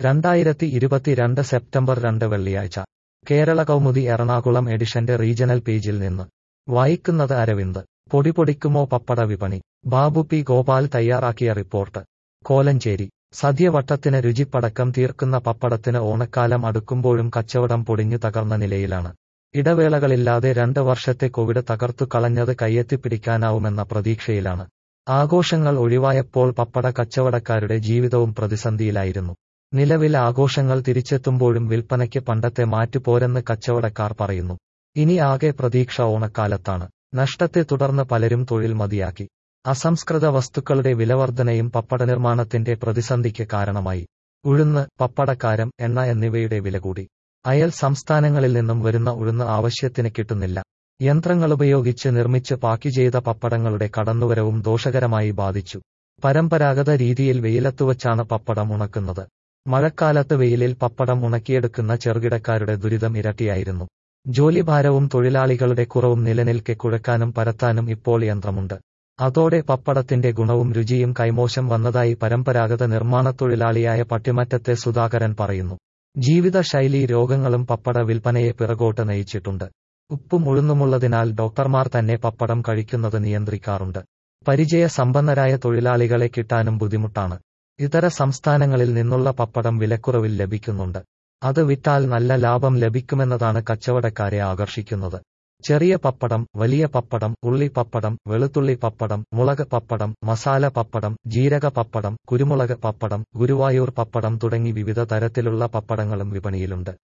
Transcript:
രണ്ടായിരത്തി ഇരുപത്തിരണ്ട് സെപ്റ്റംബർ രണ്ട് വെള്ളിയാഴ്ച കേരള കൗമുദി എറണാകുളം എഡിഷന്റെ റീജണൽ പേജിൽ നിന്ന് വായിക്കുന്നത് അരവിന്ദ് പൊടിപൊടിക്കുമോ പപ്പട വിപണി ബാബു പി ഗോപാൽ തയ്യാറാക്കിയ റിപ്പോർട്ട് കോലഞ്ചേരി സദ്യവട്ടത്തിന് രുചിപ്പടക്കം തീർക്കുന്ന പപ്പടത്തിന് ഓണക്കാലം അടുക്കുമ്പോഴും കച്ചവടം പൊടിഞ്ഞു തകർന്ന നിലയിലാണ് ഇടവേളകളില്ലാതെ രണ്ട് വർഷത്തെ കോവിഡ് തകർത്തു കളഞ്ഞത് കയ്യെത്തിപ്പിടിക്കാനാവുമെന്ന പ്രതീക്ഷയിലാണ് ആഘോഷങ്ങൾ ഒഴിവായപ്പോൾ പപ്പട കച്ചവടക്കാരുടെ ജീവിതവും പ്രതിസന്ധിയിലായിരുന്നു നിലവിൽ ആഘോഷങ്ങൾ തിരിച്ചെത്തുമ്പോഴും വിൽപ്പനയ്ക്ക് പണ്ടത്തെ മാറ്റുപോരെന്ന് കച്ചവടക്കാർ പറയുന്നു ഇനി ആകെ പ്രതീക്ഷ ഓണക്കാലത്താണ് നഷ്ടത്തെ തുടർന്ന് പലരും തൊഴിൽ മതിയാക്കി അസംസ്കൃത വസ്തുക്കളുടെ വിലവർധനയും പപ്പട നിർമ്മാണത്തിന്റെ പ്രതിസന്ധിക്ക് കാരണമായി ഉഴുന്ന് പപ്പടക്കാരം എണ്ണ എന്നിവയുടെ വില കൂടി അയൽ സംസ്ഥാനങ്ങളിൽ നിന്നും വരുന്ന ഉഴുന്ന് ആവശ്യത്തിന് കിട്ടുന്നില്ല യന്ത്രങ്ങളുപയോഗിച്ച് നിർമ്മിച്ച് പാക്ക് ചെയ്ത പപ്പടങ്ങളുടെ കടന്നുവരവും ദോഷകരമായി ബാധിച്ചു പരമ്പരാഗത രീതിയിൽ വെയിലത്തുവച്ചാണ് പപ്പടം ഉണക്കുന്നത് മഴക്കാലത്ത് വെയിലിൽ പപ്പടം ഉണക്കിയെടുക്കുന്ന ചെറുകിടക്കാരുടെ ദുരിതം ഇരട്ടിയായിരുന്നു ജോലിഭാരവും തൊഴിലാളികളുടെ കുറവും നിലനിൽക്കെ കുഴക്കാനും പരത്താനും ഇപ്പോൾ യന്ത്രമുണ്ട് അതോടെ പപ്പടത്തിന്റെ ഗുണവും രുചിയും കൈമോശം വന്നതായി പരമ്പരാഗത നിർമ്മാണ തൊഴിലാളിയായ പട്ടിമറ്റത്തെ സുധാകരൻ പറയുന്നു ജീവിതശൈലി രോഗങ്ങളും പപ്പട വിൽപ്പനയെ പിറകോട്ട് നയിച്ചിട്ടുണ്ട് ഉപ്പും ഉഴുന്നുമുള്ളതിനാൽ ഡോക്ടർമാർ തന്നെ പപ്പടം കഴിക്കുന്നത് നിയന്ത്രിക്കാറുണ്ട് പരിചയ സമ്പന്നരായ തൊഴിലാളികളെ കിട്ടാനും ബുദ്ധിമുട്ടാണ് ഇതര സംസ്ഥാനങ്ങളിൽ നിന്നുള്ള പപ്പടം വിലക്കുറവിൽ ലഭിക്കുന്നുണ്ട് അത് വിറ്റാൽ നല്ല ലാഭം ലഭിക്കുമെന്നതാണ് കച്ചവടക്കാരെ ആകർഷിക്കുന്നത് ചെറിയ പപ്പടം വലിയ പപ്പടം ഉള്ളി പപ്പടം വെളുത്തുള്ളി പപ്പടം മുളക് പപ്പടം മസാല പപ്പടം ജീരക പപ്പടം കുരുമുളക് പപ്പടം ഗുരുവായൂർ പപ്പടം തുടങ്ങി വിവിധ തരത്തിലുള്ള പപ്പടങ്ങളും വിപണിയിലുണ്ട്